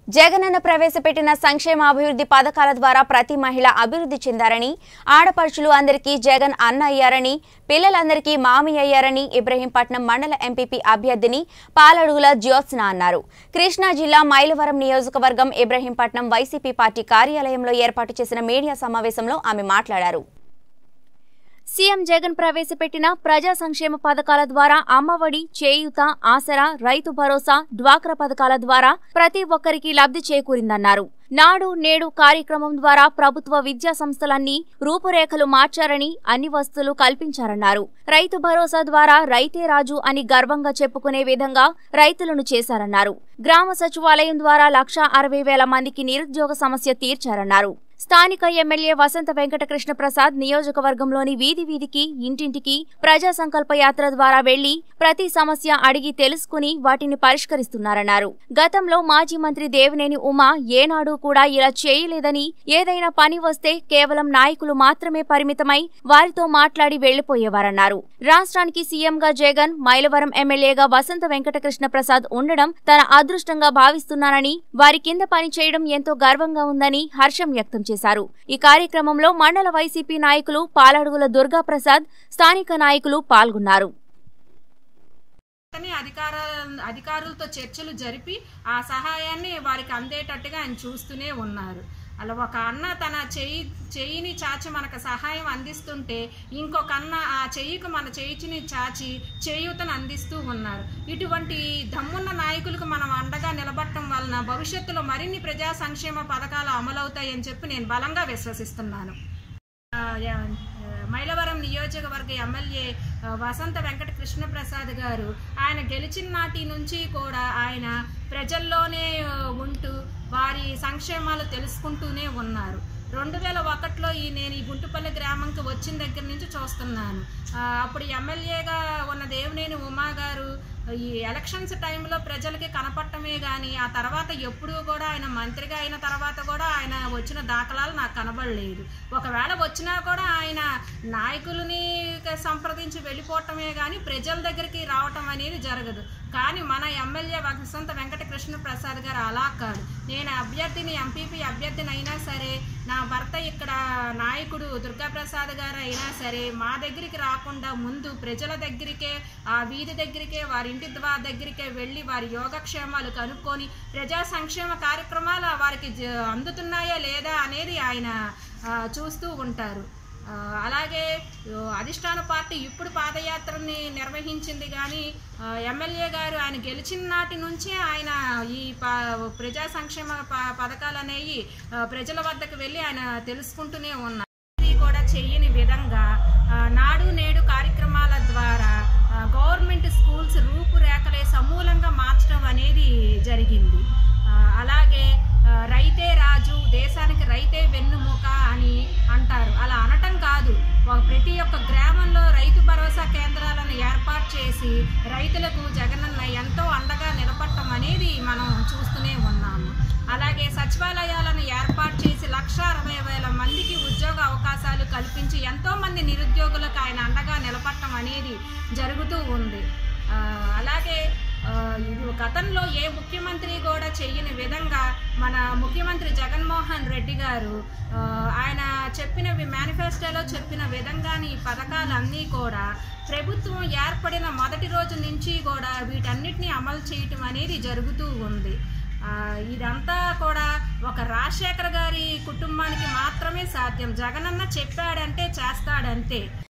జగనన్న ప్రవేశపెట్టిన సంక్షేమ అభివృద్ధి పథకాల ద్వారా ప్రతి మహిళ అభివృద్ధి చెందారని ఆడపడుచులు అందరికీ జగన్ అన్న అయ్యారని పిల్లలందరికీ మామి అయ్యారని ఇబ్రహీంపట్నం మండల ఎంపీపీ అభ్యర్థిని పాలడుగుల జ్యోత్స్న అన్నారు కృష్ణా జిల్లా మైలవరం నియోజకవర్గం ఇబ్రహీంపట్నం వైసీపీ పార్టీ కార్యాలయంలో ఏర్పాటు చేసిన మీడియా సమావేశంలో ఆమె మాట్లాడారు సీఎం జగన్ ప్రవేశపెట్టిన ప్రజా సంక్షేమ పథకాల ద్వారా అమ్మఒడి చేయూత ఆసరా రైతు భరోసా డ్వాక్రా పథకాల ద్వారా ప్రతి ఒక్కరికి లబ్ధి చేకూరిందన్నారు నాడు నేడు కార్యక్రమం ద్వారా ప్రభుత్వ విద్యా సంస్థలన్నీ రూపురేఖలు మార్చారని అన్ని వస్తువులు కల్పించారన్నారు రైతు భరోసా ద్వారా రైతే రాజు అని గర్వంగా చెప్పుకునే విధంగా రైతులను చేశారన్నారు గ్రామ సచివాలయం ద్వారా లక్ష అరవై వేల మందికి నిరుద్యోగ సమస్య తీర్చారన్నారు స్థానిక ఎమ్మెల్యే వసంత వెంకటకృష్ణ ప్రసాద్ నియోజకవర్గంలోని వీధి వీధికి ఇంటింటికి ప్రజా సంకల్ప యాత్ర ద్వారా వెళ్లి ప్రతి సమస్య అడిగి తెలుసుకుని వాటిని పరిష్కరిస్తున్నారన్నారు గతంలో మాజీ మంత్రి దేవినేని ఉమా ఏనాడు కూడా ఇలా చేయలేదని ఏదైనా పని వస్తే కేవలం నాయకులు మాత్రమే పరిమితమై వారితో మాట్లాడి వెళ్లిపోయేవారన్నారు రాష్ట్రానికి సీఎంగా జగన్ మైలవరం ఎమ్మెల్యేగా వసంత వెంకటకృష్ణ ప్రసాద్ ఉండడం తన అదృష్టంగా భావిస్తున్నానని వారి కింద పని చేయడం ఎంతో గర్వంగా ఉందని హర్షం వ్యక్తం చేశారు ఈ కార్యక్రమంలో మండల వైసీపీ నాయకులు పాలడుగుల దుర్గా ప్రసాద్ స్థానిక నాయకులు పాల్గొన్నారు వెంటనే అధికార అధికారులతో చర్చలు జరిపి ఆ సహాయాన్ని వారికి అందేటట్టుగా ఆయన చూస్తూనే ఉన్నారు అలా ఒక అన్న తన చెయ్యి చెయ్యిని చాచి మనకు సహాయం అందిస్తుంటే ఇంకొక అన్న ఆ చెయ్యికి మన చెయ్యిని చాచి చేయూతను అందిస్తూ ఉన్నారు ఇటువంటి దమ్మున్న నాయకులకు మనం అండగా నిలబడటం వలన భవిష్యత్తులో మరిన్ని ప్రజా సంక్షేమ పథకాలు అమలవుతాయని చెప్పి నేను బలంగా విశ్వసిస్తున్నాను ఆ, యా- ఆ, మైలవరం నియోజకవర్గ ఎమ్మెల్యే ఆ, వసంత వెంకట కృష్ణప్రసాద్ గారు ఆయన గెలిచిన నాటి నుంచి కూడా ఆయన ప్రజల్లోనే ఆ, ఉంటూ వారి సంక్షేమాలు తెలుసుకుంటూనే ఉన్నారు రెండు వేల ఒకటిలో ఈ నేను ఈ గుంటుపల్లి గ్రామంకి వచ్చిన దగ్గర నుంచి చూస్తున్నాను ఆ, అప్పుడు ఎమ్మెల్యేగా ఉన్న దేవినేని ఉమా గారు ఈ ఎలక్షన్స్ టైంలో ప్రజలకి కనపడటమే కానీ ఆ తర్వాత ఎప్పుడూ కూడా ఆయన మంత్రిగా అయిన తర్వాత కూడా ఆయన వచ్చిన దాఖలాలు నాకు కనబడలేదు ఒకవేళ వచ్చినా కూడా ఆయన నాయకులని సంప్రదించి వెళ్ళిపోవటమే కానీ ప్రజల దగ్గరికి రావటం అనేది జరగదు కానీ మన ఎమ్మెల్యే వసంత వెంకట కృష్ణ ప్రసాద్ గారు అలా కాదు నేను అభ్యర్థిని ఎంపీపీ అభ్యర్థిని అయినా సరే నా భర్త ఇక్కడ నాయకుడు దుర్గాప్రసాద్ గారు అయినా సరే మా దగ్గరికి రాకుండా ముందు ప్రజల దగ్గరికే ఆ వీధి దగ్గరికే వారి ఇంటి ద్వా దగ్గరికే వెళ్ళి వారి యోగక్షేమాలు కనుక్కొని ప్రజా సంక్షేమ కార్యక్రమాలు వారికి జ- అందుతున్నాయా లేదా అనేది ఆయన ఆ, చూస్తూ ఉంటారు ఆ, అలాగే ఓ, అధిష్టాన పార్టీ ఇప్పుడు పాదయాత్రని నిర్వహించింది కానీ ఆ, ఎమ్మెల్యే గారు ఆయన గెలిచిన నాటి నుంచి ఆయన ఈ ప ప్రజా సంక్షేమ ప- పథకాలు అనేవి ఆ, ప్రజల వద్దకు వెళ్ళి ఆయన తెలుసుకుంటూనే ఉన్నారు ఇది కూడా చెయ్యని విధంగా ఆ, నాడు నేడు కార్యక్రమాల ద్వారా ఆ, గవర్నమెంట్ స్కూల్స్ రూపురేఖలే సమూలంగా మార్చడం అనేది జరిగింది ఆ, అలాగే ఆ, రైతే రాజు దేశానికి రైతే వెన్నుముక అని అంటారు అలా అనటం కాదు ఒక ప్రతి ఒక్క గ్రామంలో రైతు భరోసా కేంద్రాలను ఏర్పాటు చేసి రైతులకు జగనన్న ఎంతో అండగా నిలబడటం అనేది మనం చూస్తూనే ఉన్నాము అలాగే సచివాలయాలను ఏర్పాటు చేసి లక్ష అరవై వేల మందికి ఉద్యోగ అవకాశాలు కల్పించి ఎంతో మంది నిరుద్యోగులకు ఆయన అండగా నిలబడటం అనేది జరుగుతూ ఉంది ఆ, అలాగే ఆ, ఇది గతంలో ఏ ముఖ్యమంత్రి కూడా చెయ్యని విధంగా మన ముఖ్యమంత్రి జగన్మోహన్ రెడ్డి గారు ఆ, ఆయన చెప్పినవి మేనిఫెస్టోలో చెప్పిన విధంగానే ఈ పథకాలన్నీ కూడా ప్రభుత్వం ఏర్పడిన మొదటి రోజు నుంచి కూడా వీటన్నిటిని అమలు చేయటం అనేది జరుగుతూ ఉంది ఆ, ఇదంతా కూడా ఒక రాజశేఖర్ గారి కుటుంబానికి మాత్రమే సాధ్యం జగనన్న చెప్పాడంటే చేస్తాడంతే